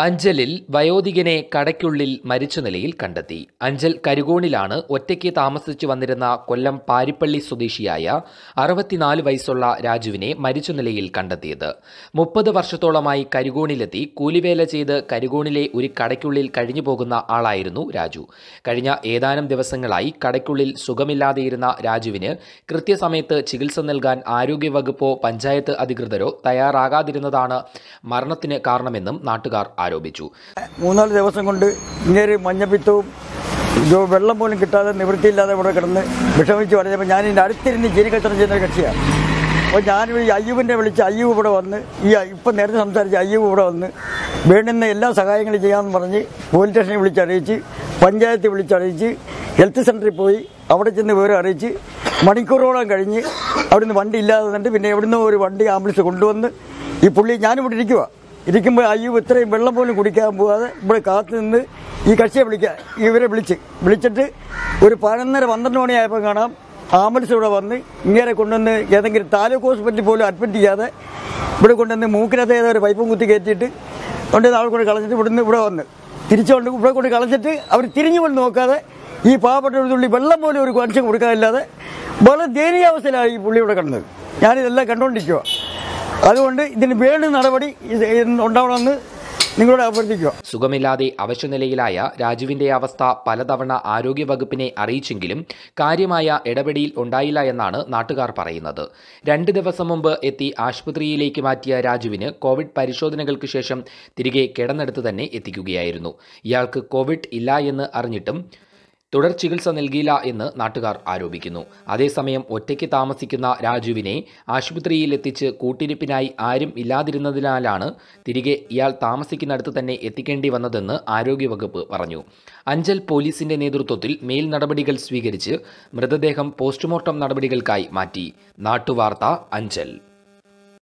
അഞ്ചലിൽ വയോധികനെ കടയ്ക്കുള്ളിൽ മരിച്ച നിലയിൽ കണ്ടെത്തി അഞ്ചൽ കരുകോണിലാണ് ഒറ്റയ്ക്ക് താമസിച്ചു വന്നിരുന്ന കൊല്ലം പാരിപ്പള്ളി സ്വദേശിയായ അറുപത്തിനാല് വയസ്സുള്ള രാജുവിനെ മരിച്ച നിലയിൽ കണ്ടെത്തിയത് മുപ്പത് വർഷത്തോളമായി കരുകോണിലെത്തി കൂലിവേല ചെയ്ത് കരുകോണിലെ ഒരു കടയ്ക്കുള്ളിൽ കഴിഞ്ഞു പോകുന്ന ആളായിരുന്നു രാജു കഴിഞ്ഞ ഏതാനും ദിവസങ്ങളായി കടയ്ക്കുള്ളിൽ സുഖമില്ലാതെയിരുന്ന രാജുവിന് കൃത്യസമയത്ത് ചികിത്സ നൽകാൻ ആരോഗ്യവകുപ്പോ പഞ്ചായത്ത് അധികൃതരോ തയ്യാറാകാതിരുന്നതാണ് മരണത്തിന് കാരണമെന്നും നാട്ടുകാർ ആരോപിച്ചു മൂന്നാല് ദിവസം കൊണ്ട് ഇങ്ങനെ മഞ്ഞപ്പിത്തവും ഇത് വെള്ളം പോലും കിട്ടാതെ നിവൃത്തിയില്ലാതെ ഇവിടെ കിടന്ന് വിഷമിച്ച് പറഞ്ഞപ്പോൾ ഞാൻ ഇതിൻ്റെ അടുത്തിരുന്ന് ജീനിക്കച്ചവടം ചെയ്യുന്ന ഒരു കക്ഷിയാണ് അപ്പോൾ ഞാൻ ഈ അയ്യൂബിനെ വിളിച്ച് അയ്യൂബ് ഇവിടെ വന്ന് ഈ ഇപ്പം നേരത്തെ സംസാരിച്ച അയ്യൂബ് ഇവിടെ വന്ന് വേണ്ടുന്ന എല്ലാ സഹായങ്ങളും ചെയ്യാമെന്ന് പറഞ്ഞ് പോലീസ് സ്റ്റേഷനിൽ വിളിച്ചറിയിച്ച് പഞ്ചായത്ത് വിളിച്ചറിയിച്ച് ഹെൽത്ത് സെൻ്ററിൽ പോയി അവിടെ ചെന്ന് വിവരം അറിയിച്ച് മണിക്കൂറോളം കഴിഞ്ഞ് അവിടുന്ന് വണ്ടി ഇല്ലാതെ വന്നിട്ട് പിന്നെ എവിടുന്ന് ഒരു വണ്ടി ആംബുലൻസ് കൊണ്ടുവന്ന് ഈ പുള്ളി ഞാനിവിടെ ഇരിക്കുക ഇരിക്കുമ്പോൾ അയ്യോ ഇത്രയും വെള്ളം പോലും കുടിക്കാൻ പോകാതെ ഇവിടെ കാത്തു നിന്ന് ഈ കക്ഷിയെ വിളിക്കുക ഇവരെ വിളിച്ച് വിളിച്ചിട്ട് ഒരു പതിനൊന്നര പന്ത്രണ്ട് മണിയായപ്പോൾ കാണാം ആംബുലൻസ് ഇവിടെ വന്ന് ഇങ്ങനെ കൊണ്ടുവന്ന് ഏതെങ്കിലും താലൂക്ക് ഹോസ്പിറ്റലിൽ പോലും അഡ്മിറ്റ് ചെയ്യാതെ ഇവിടെ കൊണ്ടുവന്ന് മൂക്കിനകത്ത് ഏതോ ഒരു പൈപ്പും കുത്തി കയറ്റിയിട്ട് കൊണ്ടുവന്ന് അവിടെ കൊണ്ട് കളഞ്ഞിട്ട് ഇവിടുന്ന് ഇവിടെ വന്ന് തിരിച്ചുകൊണ്ട് ഇവിടെ കൊണ്ട് കളഞ്ഞിട്ട് അവർ തിരിഞ്ഞു കൊണ്ട് നോക്കാതെ ഈ പാവപ്പെട്ട ഒരു തുള്ളി വെള്ളം പോലും ഒരു മനുഷ്യൻ കൊടുക്കാനില്ലാതെ വളരെ ദയനീയാവസ്ഥയിലാണ് ഈ പുള്ളി ഇവിടെ കിടന്നത് ഞാനിതെല്ലാം കണ്ടുകൊണ്ടിരിക്കുക അതുകൊണ്ട് ഇതിന് വേണ്ട നടപടി ഇത് ഉണ്ടാവണമെന്ന് നിങ്ങളോട് അഭ്യർത്ഥിക്കുക സുഖമില്ലാതെ അവശനിലയിലായ രാജുവിന്റെ അവസ്ഥ പലതവണ ആരോഗ്യവകുപ്പിനെ അറിയിച്ചെങ്കിലും കാര്യമായ ഇടപെടിയിൽ ഉണ്ടായില്ല എന്നാണ് നാട്ടുകാർ പറയുന്നത് രണ്ട് ദിവസം മുമ്പ് എത്തി ആശുപത്രിയിലേക്ക് മാറ്റിയ രാജുവിന് കോവിഡ് പരിശോധനകൾക്ക് ശേഷം തിരികെ കിടന്നെടുത്ത് തന്നെ എത്തിക്കുകയായിരുന്നു ഇയാൾക്ക് കോവിഡ് ഇല്ല എന്ന് അറിഞ്ഞിട്ടും തുടർ ചികിത്സ നൽകിയില്ല എന്ന് നാട്ടുകാർ ആരോപിക്കുന്നു അതേസമയം ഒറ്റയ്ക്ക് താമസിക്കുന്ന രാജുവിനെ ആശുപത്രിയിൽ എത്തിച്ച് കൂട്ടിരിപ്പിനായി ആരും ഇല്ലാതിരുന്നതിനാലാണ് തിരികെ ഇയാൾ താമസിക്കുന്നിടത്ത് തന്നെ എത്തിക്കേണ്ടി വന്നതെന്ന് ആരോഗ്യവകുപ്പ് പറഞ്ഞു അഞ്ചൽ പോലീസിന്റെ നേതൃത്വത്തിൽ മേൽ നടപടികൾ സ്വീകരിച്ച് മൃതദേഹം പോസ്റ്റ്മോർട്ടം നടപടികൾക്കായി മാറ്റി നാട്ടുവാർത്ത അഞ്ചൽ